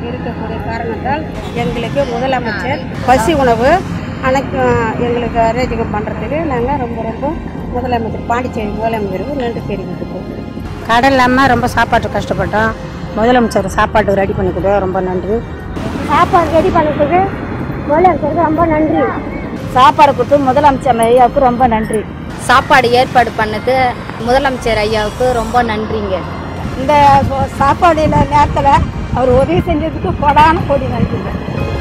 இருக்கக்கூடிய காரணத்தால் எங்களுக்கு முதலமைச்சர் பசி உணவு அனைத்து எங்களுக்கு அரேஞ்சிங் பண்ணுறதுக்கு நாங்கள் ரொம்ப ரொம்ப முதலமைச்சர் பாண்டிச்சேரி முதலமைச்சருக்கு நன்றி தெரிவித்துக்கிறோம் கடை இல்லாமல் ரொம்ப சாப்பாட்டு கஷ்டப்பட்டோம் முதலமைச்சர் சாப்பாடு ரெடி பண்ணி கொடு ரொம்ப நன்றி சாப்பாடு ரெடி பண்ணதுக்கு முதலமைச்சருக்கு ரொம்ப நன்றி சாப்பாடு கொடுத்து முதலமைச்சர் ஐயாவுக்கு ரொம்ப நன்றி சாப்பாடு ஏற்பாடு பண்ணது முதலமைச்சர் ஐயாவுக்கு ரொம்ப நன்றிங்க இந்த சாப்பாடு நேரத்தில் அவர் உதவி செஞ்சதுக்கு கொடான கொடி நன்றிங்க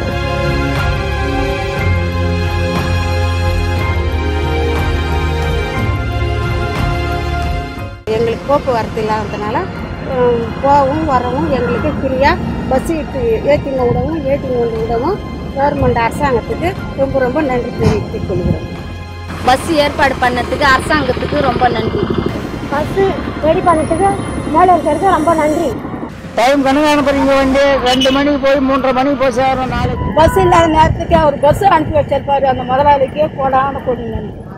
எங்களுக்கு போக்குவரத்து இல்லாததுனால ஹம், போகவும் வரவும் எங்களுக்கு ஃப்ரீயாக பஸ் ஏற்றிங்க விடவும் ஏற்றிங்க வந்து விடவும் கவர்மெண்ட் அரசாங்கத்துக்கு ரொம்ப ரொம்ப நன்றி தெரிவித்துக் கொள்கிறோம் பஸ் ஏற்பாடு பண்ணதுக்கு அரசாங்கத்துக்கு ரொம்ப நன்றி பஸ்ஸு ரெடி பண்ணதுக்கு முதலமைச்சருக்கு ரொம்ப நன்றி டைம் கணக்கு அனுப்புறீங்க வண்டி ரெண்டு மணிக்கு போய் மூன்றரை மணிக்கு போய் சேரும் நாளைக்கு பஸ் இல்லாத நேரத்துக்கு அவர் பஸ் அனுப்பி வச்சிருப்பாரு அந்த முதலாளிக்கு கொடான கொடி நன்றி